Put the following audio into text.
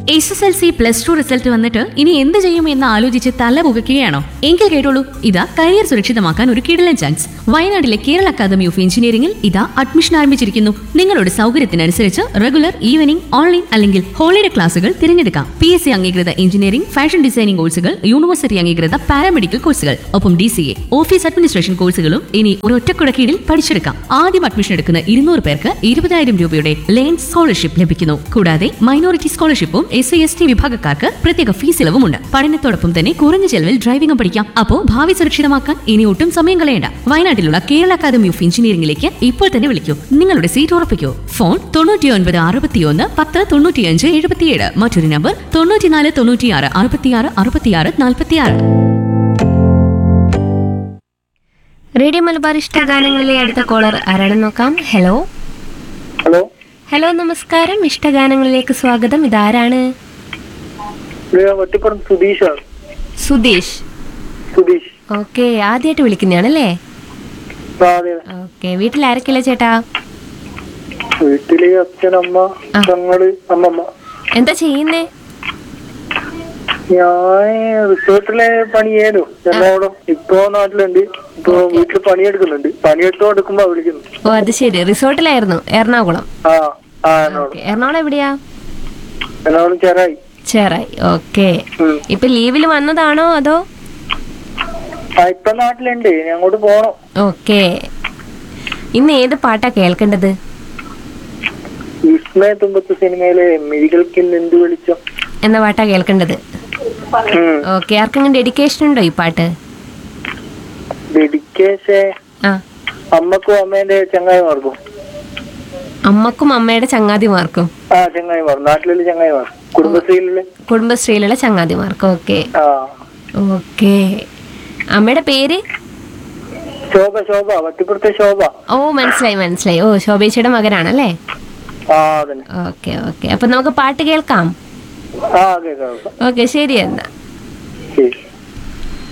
S S L C plus two result വന്നിട്ട് ഇനി എന്ത് ചെയ്യും എന്ന് ആലോചിച്ച് തല പുകയ്ക്കുകയാണോ എങ്കിൽ കേട്ടോളൂ ഇതാ കരിയർ സുരക്ഷിതമാക്കാൻ ഒരു കിടലൻ ചാൻസ് വയനാട്ടിലെ കേരള അക്കാദമി ഓഫ് എഞ്ചിനീയറിംഗിൽ ഇതാ അഡ്മിഷൻ ആരംഭിച്ചിരിക്കുന്നു നിങ്ങളുടെ സൗകര്യത്തിനനുസരിച്ച് റെഗുലർ ഈവനിംഗ് ഓൺലൈൻ അല്ലെങ്കിൽ ഹോളിഡേ ക്ലാസുകൾ തിരഞ്ഞെടുക്കാം പി എസ് സി അംഗീകൃത എഞ്ചിനീയറിംഗ് ഫാഷൻ ഡിസൈനിംഗ് കോഴ്സുകൾ യൂണിവേഴ്സിറ്റി അംഗീകൃത പാരാമെഡിക്കൽ കോഴ്സുകൾ ഒപ്പം D C A office administration കോഴ്സുകളും ഇനി ഒരൊറ്റക്കുട കീഴിൽ പഠിച്ചെടുക്കാം ആദ്യം അഡ്മിഷൻ എടുക്കുന്ന ഇരുന്നൂറ് പേർക്ക് ഇരുപതായിരം രൂപയുടെ ലേൺ സ്കോളർഷിപ്പ് ലഭിക്കുന്നു കൂടാതെ മൈനോറിറ്റി സ്കോളർഷിപ്പും എസ് സി എസ് ടി വിഭാഗക്കാർക്ക് പ്രത്യേക ഫീസ് ഇളവുമുണ്ട് പഠനത്തോടൊപ്പം തന്നെ കുറഞ്ഞ ചെലവിൽ ഡ്രൈവിംഗും പഠിക്കാം അപ്പോ ഭാവി സുരക്ഷിതമാക്കാൻ ഇനി ഒട്ടും സമയം കളയണ്ട വയനാട്ടിലുള്ള കേരള അക്കാദമി ഓഫ് എഞ്ചിനീയറിംഗിലേക്ക് ഇപ്പോൾ തന്നെ വിളിക്കൂ നിങ്ങളുടെ സീറ്റ് ഉറപ്പിക്കൂ ഫോൺ തൊണ്ണൂറ്റി ഒൻപത് അറുപത്തിയൊന്ന് പത്ത് തൊണ്ണൂറ്റിയഞ്ച് എഴുപത്തിയേഴ് മറ്റൊരു നമ്പർ തൊണ്ണൂറ്റിനാല് തൊണ്ണൂറ്റിയാറ് അറുപത്തിയാറ് അറുപത്തിയാറ് നാൽപ്പത്തിയാറ് റേഡിയോ മലബാർ ഇഷ്ട ഗാനങ്ങളിലെ അടുത്ത കോളർ ആരാണെന്ന് നോക്കാം ഹലോ ഹലോ ഹലോ നമസ്കാരം ഇഷ്ടഗാനങ്ങളിലേക്ക് സ്വാഗതം ഇതാരാണ് ഇത് വട്ടിപ്പുറം സുധീഷാണ് സുധീഷ് സുധീഷ് ഓക്കെ ആദ്യമായിട്ട് വിളിക്കുന്നതാണല്ലേ ആ, അതെ ഓക്കെ വീട്ടിൽ ആരൊക്കെയല്ല ചേട്ടാ വീട്ടില് അച്ഛൻ അമ്മ ആ. ഞങ്ങള് അമ്മമ്മ എന്താ ചെയ്യുന്നേ ഞാൻ റിസോർട്ടിലെ പണി ചെയ്യാനോ എറണാകുളം ഇപ്പൊ നാട്ടിലുണ്ട് ഇപ്പൊ വീട്ടില് പണിയെടുക്കുന്നുണ്ട് പണിയെടുത്തോ എടുക്കുമ്പോ വിളിക്കുന്നു ഓ അത് ശരി റിസോർട്ടിലായിരുന്നു എറണാകുളം ആ ആ എറണാകുളം ഓക്കെ എറണാകുളം എവിടെയാ എറണാകുളം ചേരായി ചേറായി ഓക്കെ ഉം. ഇപ്പൊ ലീവിൽ വന്നതാണോ അതോ ആ ഇപ്പൊ നാട്ടിലുണ്ട് ഇനി അങ്ങോട്ട് പോണം ഓക്കെ ഇന്ന് ഏത് പാട്ടാ കേൾക്കേണ്ടത് വിസ്മയ തുമ്പത്ത് സിനിമയിലെ മിഴികൾക്ക് എന്ത് വെളിച്ചം എന്ന പാട്ടാ കേൾക്കേണ്ടത് ഉം. ഓക്കെ ആർക്കെങ്കിലും ഡെഡിക്കേഷൻ ഉണ്ടോ ഈ പാട്ട് ഡെഡിക്കേഷൻ ആ അമ്മക്കും അമ്മേന്റെ ചങ്ങായിമാർക്കും അമ്മക്കും അമ്മയുടെ ചങ്ങാതിമാർക്കും ആ ചങ്ങായിമാർ നാട്ടിലുള്ള ചങ്ങായിമാർ കുടുംബശ്രീയിലുള്ള കുടുംബശ്രീയിലുള്ള ചങ്ങാതിമാർക്കും ഓക്കെ ആ ഓക്കെ അമ്മയുടെ പേര് ശോഭ ശോഭ വട്ടിപ്പുറത്തെ ശോഭ ഓ മനസ്സിലായി മനസ്സിലായി ഓ ശോഭേച്ചിയുടെ മകനാണല്ലേ ആ അതന്നെ ഓക്കെ ഓക്കെ അപ്പൊ നമുക്ക് പാട്ട് കേൾക്കാം ആ അതെ അതെ ഓക്കെ ശരി എന്നാ